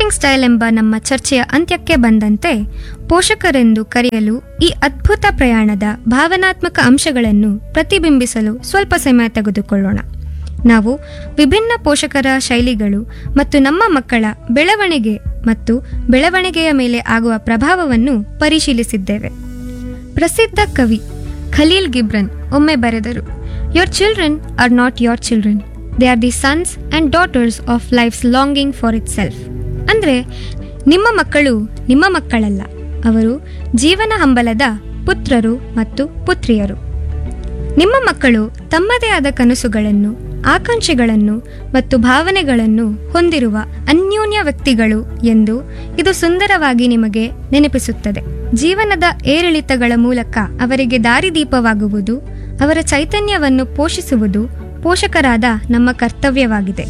parenting style ಎಂಬ ನಮ್ಮ ಚರ್ಚೆಯ ಅಂತ್ಯಕ್ಕೆ ಬಂದಂತೆ ಪೋಷಕರೆಂದು ಕರೆಯಲು ಈ ಅದ್ಭುತ ಪ್ರಯಾಣದ ಭಾವನಾತ್ಮಕ ಅಂಶಗಳನ್ನು ಪ್ರತಿಬಿಂಬಿಸಲು ಸ್ವಲ್ಪ ಸಮಯ ತೆಗೆದುಕೊಳ್ಳೋಣ ನಾವು ವಿಭಿನ್ನ ಪೋಷಕರ ಶೈಲಿಗಳು ಮತ್ತು ನಮ್ಮ ಮಕ್ಕಳ ಬೆಳವಣಿಗೆ ಮತ್ತು ಬೆಳವಣಿಗೆಯ ಮೇಲೆ ಆಗುವ ಪ್ರಭಾವವನ್ನು ಪರಿಶೀಲಿಸಿದ್ದೇವೆ ಪ್ರಸಿದ್ಧ ಕವಿ ಖಲೀಲ್ ಗಿಬ್ರನ್ ಒಮ್ಮೆ ಬರೆದರು your children are not your children they are the sons and daughters of life's longing for itself ಅಂದರೆ ನಿಮ್ಮ ಮಕ್ಕಳು ನಿಮ್ಮ ಮಕ್ಕಳಲ್ಲ ಅವರು ಜೀವನ ಹಂಬಲದ ಪುತ್ರರು ಮತ್ತು ಪುತ್ರಿಯರು ನಿಮ್ಮ ಮಕ್ಕಳು ತಮ್ಮದೇ ಆದ ಕನಸುಗಳನ್ನು ಆಕಾಂಕ್ಷೆಗಳನ್ನು ಮತ್ತು ಭಾವನೆಗಳನ್ನು ಹೊಂದಿರುವ ಅನ್ಯೋನ್ಯ ವ್ಯಕ್ತಿಗಳು ಎಂದು ಇದು ಸುಂದರವಾಗಿ ನಿಮಗೆ ನೆನಪಿಸುತ್ತದೆ ಜೀವನದ ಏರಿಳಿತಗಳ ಮೂಲಕ ಅವರಿಗೆ ದಾರಿದೀಪವಾಗುವುದು ಅವರ ಚೈತನ್ಯವನ್ನು ಪೋಷಿಸುವುದು ಪೋಷಕರಾದ ನಮ್ಮ ಕರ್ತವ್ಯವಾಗಿದೆ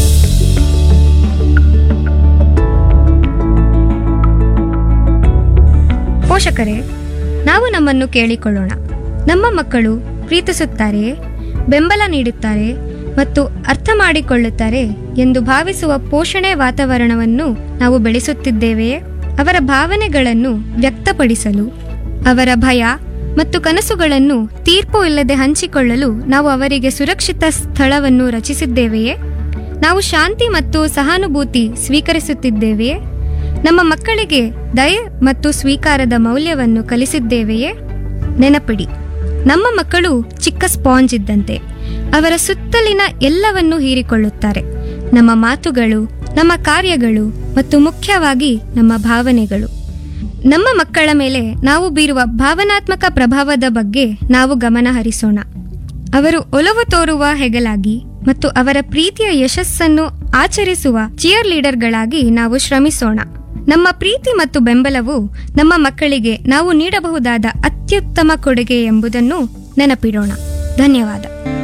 ಪೋಷಕರೇ ನಾವು ನಮ್ಮನ್ನು ಕೇಳಿಕೊಳ್ಳೋಣ ನಮ್ಮ ಮಕ್ಕಳು ಪ್ರೀತಿಸುತ್ತಾರೆಯೇ ಬೆಂಬಲ ನೀಡುತ್ತಾರೆ ಮತ್ತು ಅರ್ಥ ಮಾಡಿಕೊಳ್ಳುತ್ತಾರೆ ಎಂದು ಭಾವಿಸುವ ಪೋಷಣೆ ವಾತಾವರಣವನ್ನು ನಾವು ಬೆಳೆಸುತ್ತಿದ್ದೇವೆಯೇ ಅವರ ಭಾವನೆಗಳನ್ನು ವ್ಯಕ್ತಪಡಿಸಲು ಅವರ ಭಯ ಮತ್ತು ಕನಸುಗಳನ್ನು ತೀರ್ಪು ಇಲ್ಲದೆ ಹಂಚಿಕೊಳ್ಳಲು ನಾವು ಅವರಿಗೆ ಸುರಕ್ಷಿತ ಸ್ಥಳವನ್ನು ರಚಿಸಿದ್ದೇವೆಯೇ ನಾವು ಶಾಂತಿ ಮತ್ತು ಸಹಾನುಭೂತಿ ಸ್ವೀಕರಿಸುತ್ತಿದ್ದೇವೆಯೇ ನಮ್ಮ ಮಕ್ಕಳಿಗೆ ದಯೆ ಮತ್ತು ಸ್ವೀಕಾರದ ಮೌಲ್ಯವನ್ನು ಕಲಿಸಿದ್ದೇವೆಯೇ ನೆನಪಿಡಿ ನಮ್ಮ ಮಕ್ಕಳು ಚಿಕ್ಕ ಸ್ಪಾಂಜ್ ಇದ್ದಂತೆ ಅವರ ಸುತ್ತಲಿನ ಎಲ್ಲವನ್ನೂ ಹೀರಿಕೊಳ್ಳುತ್ತಾರೆ ನಮ್ಮ ಮಾತುಗಳು ನಮ್ಮ ಕಾರ್ಯಗಳು ಮತ್ತು ಮುಖ್ಯವಾಗಿ ನಮ್ಮ ಭಾವನೆಗಳು ನಮ್ಮ ಮಕ್ಕಳ ಮೇಲೆ ನಾವು ಬೀರುವ ಭಾವನಾತ್ಮಕ ಪ್ರಭಾವದ ಬಗ್ಗೆ ನಾವು ಗಮನ ಹರಿಸೋಣ ಅವರು ಒಲವು ತೋರುವ ಹೆಗಲಾಗಿ ಮತ್ತು ಅವರ ಪ್ರೀತಿಯ ಯಶಸ್ಸನ್ನು ಆಚರಿಸುವ ಚಿಯರ್ ಲೀಡರ್ಗಳಾಗಿ ನಾವು ಶ್ರಮಿಸೋಣ ನಮ್ಮ ಪ್ರೀತಿ ಮತ್ತು ಬೆಂಬಲವು ನಮ್ಮ ಮಕ್ಕಳಿಗೆ ನಾವು ನೀಡಬಹುದಾದ ಅತ್ಯುತ್ತಮ ಕೊಡುಗೆ ಎಂಬುದನ್ನು ನೆನಪಿಡೋಣ ಧನ್ಯವಾದ